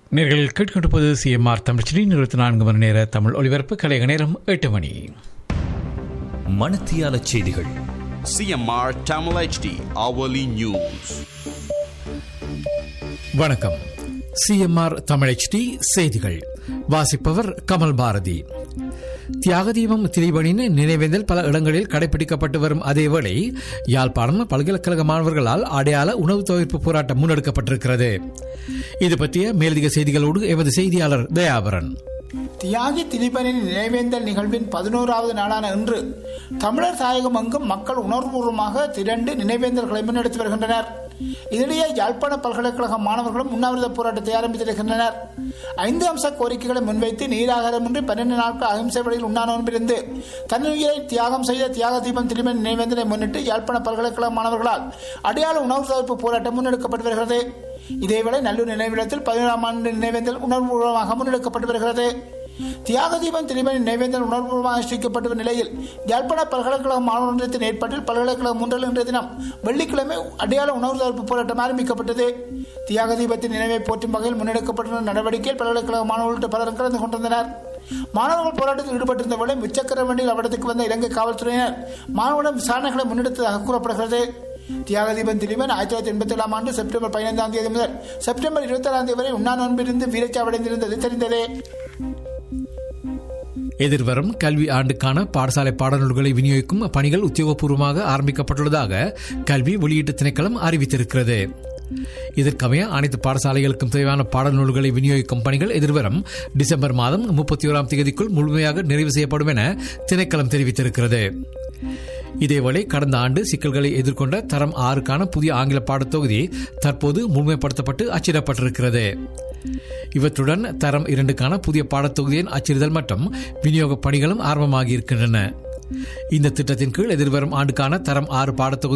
நேர்கள் கேட்டுக்கொண்டிருப்பது சிஎம்ஆர் தமிழ்ச்சி இருபத்தி நான்கு மணி நேர தமிழ் ஒலிபரப்பு கலைய நேரம் எட்டு மணி மணத்தியால செய்திகள் CMR Tamil HD hourly news. வணக்கம் சிஎம்ஆர் தமிழ்ச்சி செய்திகள் வாசிப்பவர் கமல் பாரதி தியாகதீபம் திரிபணின் நினைவேந்தல் பல இடங்களில் கடைபிடிக்கப்பட்டு வரும் அதேவேளை யாழ்ப்பாணம் பல்கலைக்கழக மாணவர்களால் அடையாள உணவு தவிர்ப்பு போராட்டம் முன்னெடுக்கப்பட்டிருக்கிறது இது பற்றிய மேலதிக செய்திகளோடு எமது செய்தியாளர் தயாபரன் தியாகி திலீபனின் நினைவேந்தல் நிகழ்வின் பதினோராவது நாளான இன்று தமிழர் தாயகம் எங்கும் மக்கள் உணர்வுபூர்வமாக திரண்டு நினைவேந்தல்களை முன்னெடுத்து வருகின்றனர் இதனிடையே யாழ்ப்பாண பல்கலைக்கழக மாணவர்களும் உண்ணாவிரத போராட்டத்தை ஆரம்பித்திருக்கின்றனர் ஐந்து அம்ச கோரிக்கைகளை முன்வைத்து நீராகாரமின்றி பன்னெண்டு நாட்கள் அகிம்சை வழியில் உண்ணா நோன்பிருந்து தன்னுயிரை தியாகம் செய்த தியாக தீபம் திலீபன் நினைவேந்தலை முன்னிட்டு யாழ்ப்பாண பல்கலைக்கழக மாணவர்களால் அடையாள உணவு தவிர்ப்பு போராட்டம் முன்னெடுக்கப்பட்டு வருகிறது இதேவேளை நல்லூர் நினைவிடத்தில் பதினேழாம் ஆண்டு நினைவேந்தல் உணர்வுபூர்வமாக முன்னெடுக்கப்பட்டு வருகிறது தியாக தீபம் திரிமணி நினைவேந்தல் உணர்வுபூர்வமாக அனுஷ்டிக்கப்பட்ட நிலையில் யாழ்ப்பாண பல்கலைக்கழக மாணவர் ஒன்றியத்தின் ஏற்பாட்டில் பல்கலைக்கழகம் மூன்றில் இன்றைய தினம் வெள்ளிக்கிழமை அடையாள உணவு தவிர்ப்பு போராட்டம் ஆரம்பிக்கப்பட்டது தியாக தீபத்தின் நினைவை போற்றும் வகையில் முன்னெடுக்கப்பட்டுள்ள நடவடிக்கையில் பல்கலைக்கழக மாணவர்கள் உள்ளிட்ட பலரும் கலந்து கொண்டிருந்தனர் மாணவர்கள் போராட்டத்தில் ஈடுபட்டிருந்த வேளை முச்சக்கர வண்டியில் அவடத்துக்கு வந்த இலங்கை காவல்துறையினர் மாணவரிடம் விசாரணைகளை முன்னெடுத்ததாக கூறப்படுகிறது தியாகதீபன் திலீபன் ஆயிரத்தி தொள்ளாயிரத்தி எண்பத்தி ஏழாம் ஆண்டு செப்டம்பர் பதினைந்தாம் தேதி முதல் செப்டம்பர் இருபத்தி ஏழாம் தேதி வரை உண்ணா நோன்பிலிருந்து வீரச்சாவடைந்திருந்தது தெரிந்ததே எதிர்வரும் கல்வி ஆண்டுக்கான பாடசாலை பாடநூல்களை விநியோகிக்கும் பணிகள் உத்தியோகபூர்வமாக ஆரம்பிக்கப்பட்டுள்ளதாக கல்வி வெளியீட்டு திணைக்களம் அறிவித்திருக்கிறது இதற்கமைய அனைத்து பாடசாலைகளுக்கும் தேவையான பாடநூல்களை விநியோகிக்கும் பணிகள் எதிர்வரும் டிசம்பர் மாதம் முப்பத்தி ஓராம் தேதிக்குள் முழுமையாக நிறைவு செய்யப்படும் என திணைக்களம் தெரிவித்திருக்கிறது இதேவேளை கடந்த ஆண்டு சிக்கல்களை எதிர்கொண்ட தரம் ஆறுக்கான புதிய ஆங்கில பாடத்தொகுதி தற்போது முழுமைப்படுத்தப்பட்டு அச்சிடப்பட்டிருக்கிறது இவற்றுடன் தரம் இரண்டுக்கான புதிய பாடத்தொகுதியின் அச்சிடுதல் மற்றும் விநியோக பணிகளும் ஆரம்பமாகி இருக்கின்றன இந்த திட்டத்தின் கீழ் எதிர்வரும் ஆண்டுக்கான தரம் ஆறு பாடத்தொகுதி